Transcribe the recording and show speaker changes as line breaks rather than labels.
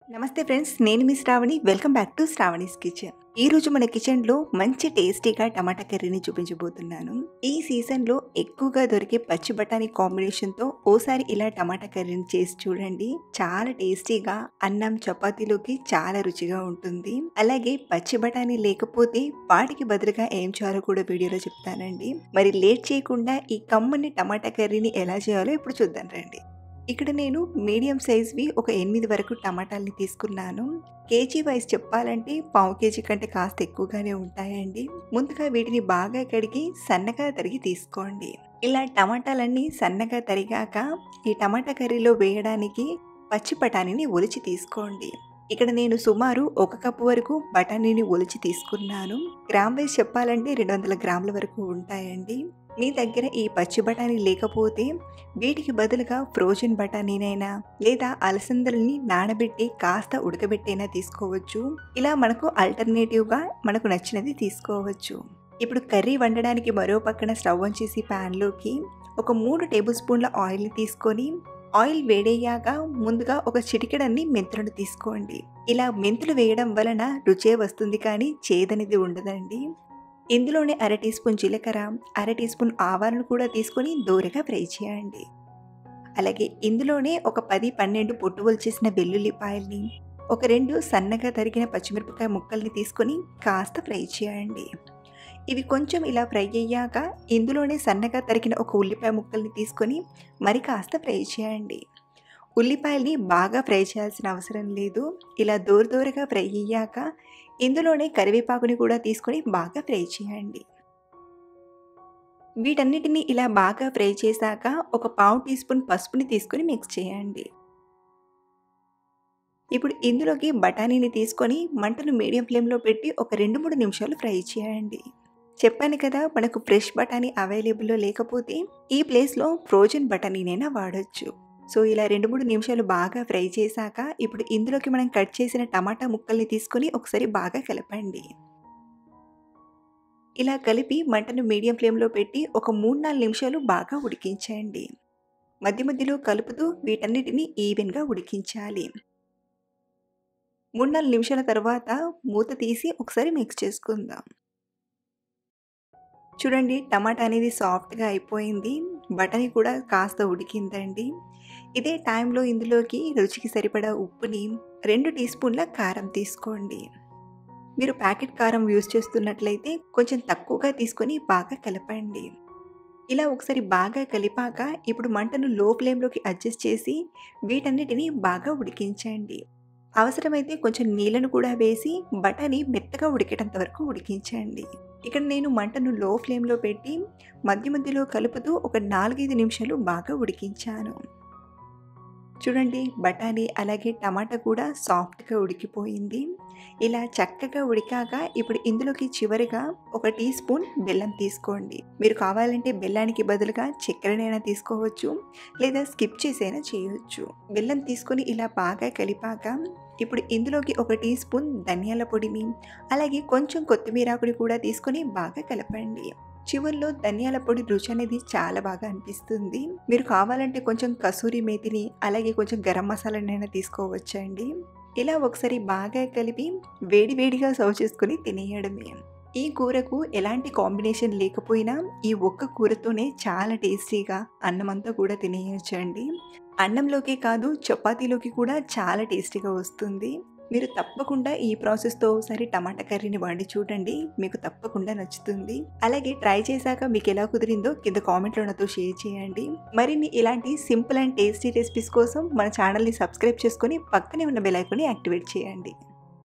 నమస్తే ఫ్రెండ్స్ నేను మీ Sravani welcome back to Sravani's kitchen ఈ రోజు మన కిచెన్ లో మంచి టేస్టీగా టమాటా కర్రీని చూపించబోతున్నాను ఈ సీజన్ లో ఎక్కువగా దొరికే పచ్చి బఠానీ కాంబినేషన్ తో ఓసారి ఇలా టమాటా కర్రీని చేసి చూడండి చాలా టేస్టీగా అన్నం చపాతీలోకి చాలా రుచిగా ఉంటుంది అలాగే పచ్చి బఠానీ లేకపోతే వాటికి బదులుగా ఏం చేయాలో కూడా వీడియోలో చెప్తానండి మరి లేట్ చేయకుండా ఈ కమ్మని టమాటా కర్రీని ఎలా చేయాలో ఇప్పుడు చూద్దాం రండి ఇక్కడ నేను మీడియం సైజ్వి ఒక ఎనిమిది వరకు టమాటాలని తీసుకున్నాను కేజీ వైజ్ చెప్పాలంటే పావు కేజీ కంటే కాస్త ఎక్కువగానే ఉంటాయండి ముందుగా వీటిని బాగా కడిగి సన్నగా తరిగి తీసుకోండి ఇలా టమాటాలన్నీ సన్నగా తరిగాక ఈ టమాటా కర్రీలో వేయడానికి పచ్చి బఠానీని ఒలిచి తీసుకోండి ఇక్కడ నేను సుమారు ఒక కప్పు వరకు బఠానీని ఒలిచి తీసుకున్నాను గ్రామ్ వైజ్ చెప్పాలంటే రెండు వందల గ్రాముల వరకు ఉంటాయండి మీ దగ్గర ఈ పచ్చి బఠానీ లేకపోతే వీటికి బదులుగా ఫ్రోజన్ బఠానీనైనా లేదా అలసందల్ని నానబెట్టి కాస్త ఉడకబెట్టైనా తీసుకోవచ్చు ఇలా మనకు ఆల్టర్నేటివ్గా మనకు నచ్చినది తీసుకోవచ్చు ఇప్పుడు కర్రీ వండడానికి మరో పక్కన స్టవ్ ఆన్ చేసి ప్యాన్లోకి ఒక మూడు టేబుల్ స్పూన్ల ఆయిల్ తీసుకొని ఆయిల్ వేడయ్యాక ముందుగా ఒక చిటికెడన్ని మెంతులను తీసుకోండి ఇలా మెంతులు వేయడం వలన రుచే వస్తుంది కానీ చేదనేది ఉండదండి ఇందులోనే అర టీ స్పూన్ జీలకర్ర అర టీ స్పూన్ ఆవాలను కూడా తీసుకొని దూరగా ఫ్రై చేయండి అలాగే ఇందులోనే ఒక పది పన్నెండు పొట్టువలు చేసిన వెల్లుల్లిపాయల్ని ఒక రెండు సన్నగా తరిగిన పచ్చిమిరపకాయ ముక్కల్ని తీసుకొని కాస్త ఫ్రై చేయండి ఇవి కొంచెం ఇలా ఫ్రై అయ్యాక ఇందులోనే సన్నగా తరిగిన ఒక ఉల్లిపాయ ముక్కల్ని తీసుకొని మరి కాస్త ఫ్రై చేయండి ఉల్లిపాయల్ని బాగా ఫ్రై చేయాల్సిన అవసరం లేదు ఇలా దూర దూరగా ఫ్రై అయ్యాక ఇందులోనే కరివేపాకుని కూడా తీసుకొని బాగా ఫ్రై చేయండి వీటన్నిటిని ఇలా బాగా ఫ్రై చేశాక ఒక పావు టీ స్పూన్ పసుపుని తీసుకొని మిక్స్ చేయండి ఇప్పుడు ఇందులోకి బఠానీని తీసుకొని మంటను మీడియం ఫ్లేమ్లో పెట్టి ఒక రెండు మూడు నిమిషాలు ఫ్రై చేయండి చెప్పాను కదా మనకు ఫ్రెష్ బఠానీ అవైలబుల్లో లేకపోతే ఈ ప్లేస్లో ఫ్రోజన్ బఠానీనైనా వాడచ్చు సో ఇలా రెండు మూడు నిమిషాలు బాగా ఫ్రై చేశాక ఇప్పుడు ఇందులోకి మనం కట్ చేసిన టమాటా ముక్కల్ని తీసుకొని ఒకసారి బాగా కలపండి ఇలా కలిపి మంటను మీడియం ఫ్లేమ్లో పెట్టి ఒక మూడు నాలుగు నిమిషాలు బాగా ఉడికించండి మధ్య మధ్యలో కలుపుతూ వీటన్నిటిని ఈవెన్గా ఉడికించాలి మూడు నాలుగు నిమిషాల తర్వాత మూత తీసి ఒకసారి మిక్స్ చేసుకుందాం చూడండి టమాటా అనేది సాఫ్ట్గా అయిపోయింది బటనీ కూడా కాస్త ఉడికిందండి ఇదే టైంలో ఇందులోకి రుచికి సరిపడా ఉప్పుని రెండు టీ స్పూన్ల కారం తీసుకోండి మీరు ప్యాకెట్ కారం యూజ్ చేస్తున్నట్లయితే కొంచెం తక్కువగా తీసుకొని బాగా కలపండి ఇలా ఒకసారి బాగా కలిపాక ఇప్పుడు మంటను లో ఫ్లేమ్లోకి అడ్జస్ట్ చేసి వీటన్నిటిని బాగా ఉడికించండి అవసరమైతే కొంచెం నీళ్ళను కూడా వేసి బఠానీ మెత్తగా ఉడికేటంత వరకు ఉడికించండి ఇక్కడ నేను మంటను లో ఫ్లేమ్లో పెట్టి మధ్య మధ్యలో కలుపుతూ ఒక నాలుగైదు నిమిషాలు బాగా ఉడికించాను చూడండి బఠానీ అలాగే టమాటా కూడా సాఫ్ట్గా ఉడికిపోయింది ఇలా చక్కగా ఉడికాక ఇప్పుడు ఇందులోకి చివరిగా ఒక టీ స్పూన్ బెల్లం తీసుకోండి మీరు కావాలంటే బెల్లానికి బదులుగా చక్కెరనైనా తీసుకోవచ్చు లేదా స్కిప్ చేసైనా చేయవచ్చు బెల్లం తీసుకొని ఇలా బాగా కలిపాక ఇప్పుడు ఇందులోకి ఒక టీ స్పూన్ ధనియాల పొడిని అలాగే కొంచెం కొత్తిమీరాకుని కూడా తీసుకొని బాగా కలపండి చివరిలో ధనియాల పొడి రుచి అనేది చాలా బాగా అనిపిస్తుంది మీరు కావాలంటే కొంచెం కసూరి మేతిని అలాగే కొంచెం గరం మసాలానైనా తీసుకోవచ్చండి ఇలా ఒకసారి బాగా కలిపి వేడి వేడిగా సర్వ్ చేసుకుని తినేయడమే ఈ కూరకు ఎలాంటి కాంబినేషన్ లేకపోయినా ఈ ఒక్క కూరతోనే చాలా టేస్టీగా అన్నమంతా కూడా తినేయచ్చండి అన్నంలోకి కాదు చపాతీలోకి కూడా చాలా టేస్టీగా వస్తుంది మీరు తప్పకుండా ఈ ప్రాసెస్తో ఒకసారి టమాటా కర్రీని వండి చూడండి మీకు తప్పకుండా నచ్చుతుంది అలాగే ట్రై చేశాక మీకు ఎలా కుదిరిందో కింద కామెంట్లో నాతో షేర్ చేయండి మరిన్ని ఇలాంటి సింపుల్ అండ్ టేస్టీ రెసిపీస్ కోసం మన ఛానల్ని సబ్స్క్రైబ్ చేసుకొని పక్కనే ఉన్న బెల్ ఐకాన్ని యాక్టివేట్ చేయండి